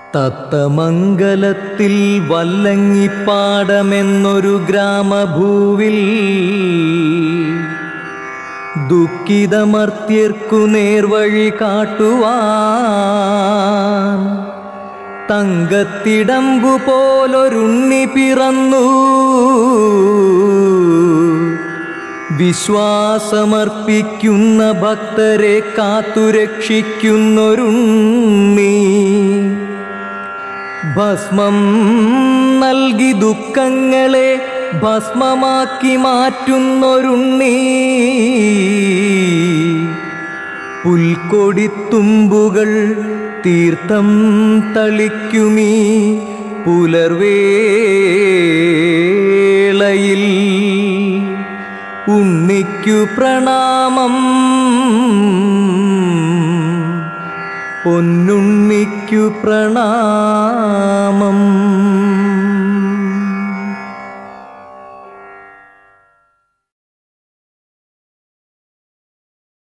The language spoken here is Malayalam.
തത്തമംഗലത്തിൽ വല്ലങ്ങിപ്പാടമെന്നൊരു ഗ്രാമഭൂവിൽ ദുഃഖിതമർത്യർക്കു നേർവഴി കാട്ടുവാൻ തങ്കത്തിടമ്പു പോലൊരുണ്ണി പിറന്നു വിശ്വാസമർപ്പിക്കുന്ന ഭക്തരെ കാത്തുരക്ഷിക്കുന്നൊരുണ്ണി ഭസ്മം നൽകി ദുഃഖങ്ങളെ ഭസ്മമാക്കി മാറ്റുന്നൊരുണ്ണി പുൽക്കൊടിത്തുമ്പുകൾ തീർത്ഥം തളിക്കുമീ പുലർവേളയിൽ ഉണ്ണിക്കു പ്രണാമം പൊന്നുണ്ണിക്കു പ്രണാമം